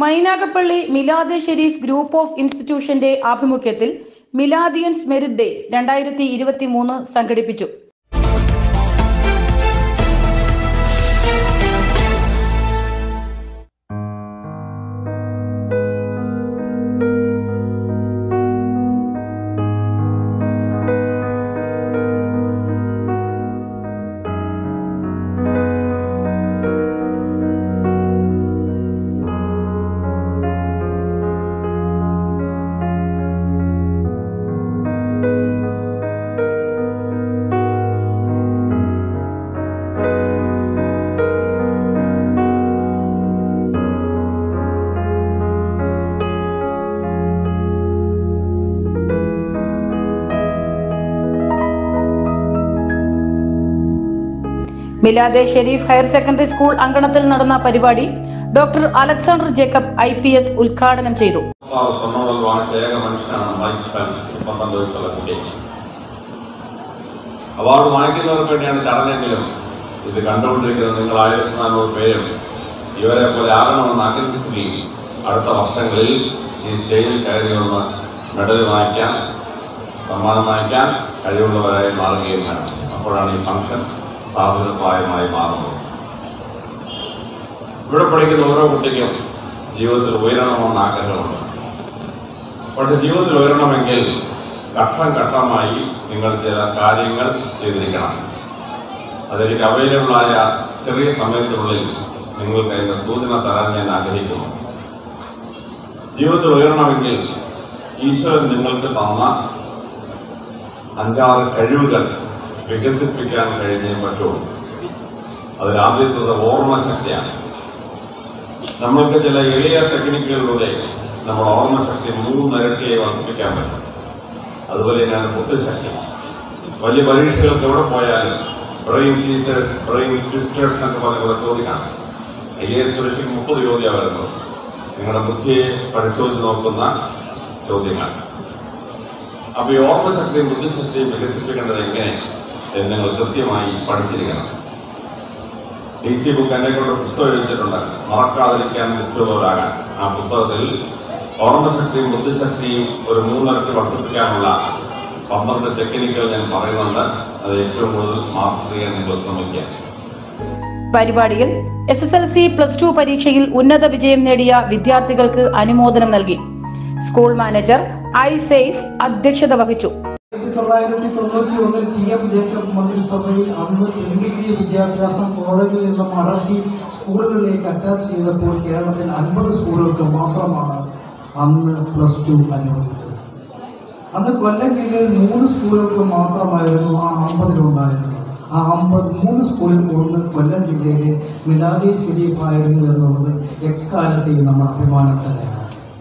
Mynagappally Milad Sharif group of ഇൻസ്റ്റിറ്റ്യൂഷന്റെ ആഭിമുഖ്യത്തിൽ Miladians merit day രണ്ടായിരത്തി ഇരുപത്തി മൂന്ന് സംഘടിപ്പിച്ചു Milade Sharif higher secondary school അങ്കണത്തിൽ നടന്ന പരിപാടി doctor Alexander Jacob I P S ഉദ്ഘാടനം ചെയ്തു അള്ളാഹു സ്വർണ്ണങ്ങൾ വാങ്ങിച്ച ഏക മനുഷ്യനാണ് മൈക്ക് ഫാൻസ് പന്ത്രണ്ട് വയസ്സുള്ള കുട്ടി അവാർഡ് വാങ്ങിക്കുന്നവർക്ക് വേണ്ടിയാണ് ചടങ്ങെങ്കിലും ഇത് കണ്ടുകൊണ്ടിരിക്കുന്ന നിങ്ങൾ ആയിരത്തി നാനൂറ് പേരും ഇവരെ പോലെ ആകണമെന്ന് ആഗ്രഹിക്കുകയും അടുത്ത വർഷങ്ങളിൽ ഈ സ്റ്റേജിൽ കയറി വന്ന് മെഡൽ വാങ്ങിക്കാൻ സമ്മാനം വാങ്ങിക്കാൻ കഴിവുള്ളവരായി മാറുകയും വേണം അപ്പോഴാണ് ഈ ഫംഗ്ഷൻ സാധുതപ്രായമായി മാറുന്നത് ഇവിടെ പഠിക്കുന്ന ഓരോ കുട്ടിക്കും ജീവിതത്തിൽ ഉയരണമെന്ന് ആഗ്രഹമുണ്ട് പക്ഷെ ജീവിതത്തിൽ ഉയരണമെങ്കിൽ ഘട്ടം ഘട്ടമായി നിങ്ങൾ ചില കാര്യങ്ങൾ ചെയ്തിരിക്കണം അതെനിക്ക് അവൈലബിൾ ആയ ചെറിയ സമയത്തിനുള്ളിൽ നിങ്ങൾക്ക് അതിൻ്റെ സൂചന തരാൻ ഞാൻ ആഗ്രഹിക്കുന്നു ജീവിതത്തിൽ ഉയരണമെങ്കിൽ ഈശ്വരൻ നിങ്ങൾക്ക് തന്ന അഞ്ചാറ് കഴിവുകൾ വികസിപ്പിക്കാൻ കഴിഞ്ഞേ പറ്റുള്ളൂ അതിലാദ്യത്തത് ഓർമ്മശക്തിയാണ് നമ്മൾക്ക് ചില എളിയ ടെക്നിക്കുകളിലൂടെ നമ്മുടെ ഓർമ്മശക്തി മൂന്നിരട്ടിയായി വർദ്ധിപ്പിക്കാൻ പറ്റും അതുപോലെ തന്നെയാണ് ബുദ്ധിശക്തി വലിയ പരീക്ഷകൾക്ക് എവിടെ പോയാലും ബ്രെയിൻ ടീച്ചേഴ്സ് ബ്രെയിൻ ട്വിസ്റ്റേഴ്സ് എന്നൊക്കെ പറഞ്ഞ കുറെ ചോദ്യമാണ് ഐ എ എസ് പരീക്ഷയ്ക്ക് മുപ്പത് ചോദ്യമാണ് വരുന്നത് നിങ്ങളുടെ ബുദ്ധിയെ പരിശോധിച്ച് നോക്കുന്ന ചോദ്യങ്ങൾ അപ്പൊ ഈ ഓർമ്മശക്തിയും ബുദ്ധിശക്തിയും വികസിപ്പിക്കേണ്ടത് എങ്ങനെ എന്ന് നിങ്ങൾ കൃത്യമായി പഠിച്ചിരിക്കണം ഡി സി ബുക്ക് എന്നെ കൊണ്ട് പുസ്തകം എഴുതിയിട്ടുണ്ട് മറക്കാതിരിക്കാൻ ബുദ്ധിയുള്ളവരാകാൻ ആ പുസ്തകത്തിൽ ഓർമ്മശക്തിയും ബുദ്ധിശക്തിയും ഒരു മൂന്നിരട്ടി വർദ്ധിപ്പിക്കാനുള്ള പന്ത്രണ്ട് ടെക്നിക്കുകൾ ഞാൻ പറയുന്നുണ്ട് അത് ഏറ്റവും കൂടുതൽ മാസ്റ്റർ ചെയ്യാൻ നിങ്ങൾ ശ്രമിക്കുക പരിപാടിയിൽ S S L C plus two പരീക്ഷയിൽ ഉന്നത വിജയം നേടിയ വിദ്യാർത്ഥികൾക്ക് അനുമോദനം നൽകി സ്കൂൾ മാനേജർ ഐ സെയ്ഫ് അധ്യക്ഷത വഹിച്ചു ആയിരത്തി തൊള്ളായിരത്തി തൊണ്ണൂറ്റി ഒന്നിൽ ടി എം ജേക്കബ് മന്ത്രിസഭയിൽ അന്ന് ഡിഗ്രി വിദ്യാഭ്യാസം കോളേജിൽ നിന്നും നടത്തി സ്കൂളുകളിലേക്ക് അറ്റാച്ച് ചെയ്തപ്പോൾ കേരളത്തിൽ അൻപത് സ്കൂളുകൾക്ക് മാത്രമാണ് അന്ന് പ്ലസ് ടു അനുവദിച്ചത് അന്ന് കൊല്ലം ജില്ലയിൽ മൂന്ന് സ്കൂളുകൾക്ക് മാത്രമായിരുന്നു ആ അമ്പതിലുണ്ടായിരുന്നത് ആ അമ്പത് മൂന്ന് സ്കൂളിൽ ഒന്ന് കൊല്ലം ജില്ലയിലെ മിലാദി ശരീഫായിരുന്നു എന്നുള്ളത് എക്കാലത്തെയും നമ്മുടെ അഭിമാനം തന്നെയാണ്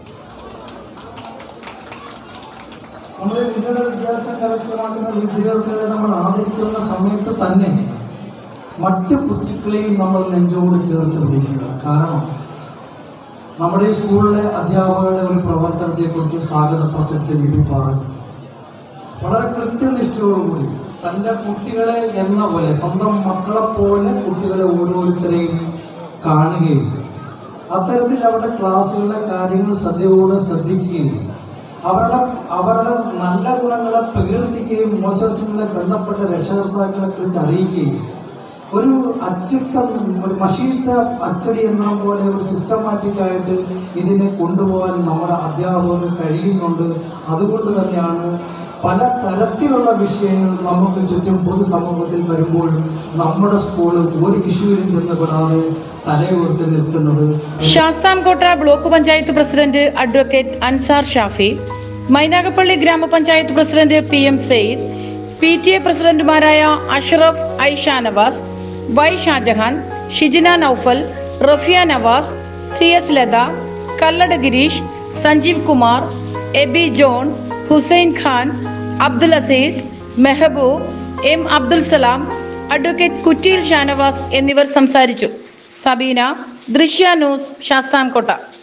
നമ്മൾ ഉന്നത വിദ്യാഭ്യാസം കരസ്ഥമാക്കുന്ന വിദ്യാർത്ഥികളെ നമ്മൾ ആദരിക്കുന്ന സമയത്ത് തന്നെ മറ്റു കുട്ടികളെയും നമ്മൾ നെഞ്ചോട് ചേർത്ത് പിടിക്കുകയാണ് കാരണം നമ്മുടെ ഈ സ്കൂളിലെ അധ്യാപകരുടെ ഒരു പ്രവർത്തനത്തെക്കുറിച്ച് സ്വാഗത പ്രസക്തി ലിപി പറഞ്ഞു വളരെ കൃത്യനിഷ്ഠയോടുകൂടി തൻ്റെ കുട്ടികളെ എന്ന പോലെ സ്വന്തം മക്കളെ പോലെ കുട്ടികളെ ഓരോരുത്തരെയും കാണുകയും അത്തരത്തിൽ അവരുടെ ക്ലാസ്സുകളിലെ കാര്യങ്ങൾ ശ്രദ്ധയോടെ ശ്രദ്ധിക്കുകയും അവരുടെ അവരുടെ നല്ല ഗുണങ്ങളെ പ്രകീർത്തിക്കുകയും മോശവശങ്ങളെ ബന്ധപ്പെട്ട രക്ഷകർത്താക്കളെ കുറിച്ച് അറിയിക്കുകയും ഒരു അച്ചിട്ട ഒരു മഷീട്ട അച്ചടി യന്ത്രം പോലെ ഒരു സിസ്റ്റമാറ്റിക് ആയിട്ട് ഇതിനെ കൊണ്ടുപോകാൻ നമ്മുടെ അധ്യാപകർക്ക് കഴിയുന്നുണ്ട് അതുകൊണ്ട് തന്നെയാണ് പല തരത്തിലുള്ള വിഷയങ്ങൾ നമുക്ക് ചുറ്റും പൊതുസമൂഹത്തിൽ വരുമ്പോൾ നമ്മുടെ സ്കൂൾ ഒരു ഇഷ്യൂവിലും ചെന്നപ്പെടാതെ തലയുയർത്തി നിൽക്കുന്നത് Sasthamkotta block panchayat president advocate Ansar Shafi Mynagappally ഗ്രാമപഞ്ചായത്ത് president P M Sayed P T A പ്രസിഡന്റുമാരായ Ashraf I Shanavas Y Shajahan Shijina Noufal Rafiya Navas C S Latha Kallada Gireesh Sanjeev Kumar Aby John Hussain Khan Abdul Azeez Mehboob M Abdul Salam advocate Kuttiyil Shanavas എന്നിവർ സംസാരിച്ചു സബീന ദൃശ്യ ന്യൂസ് ശാസ്താംകോട്ട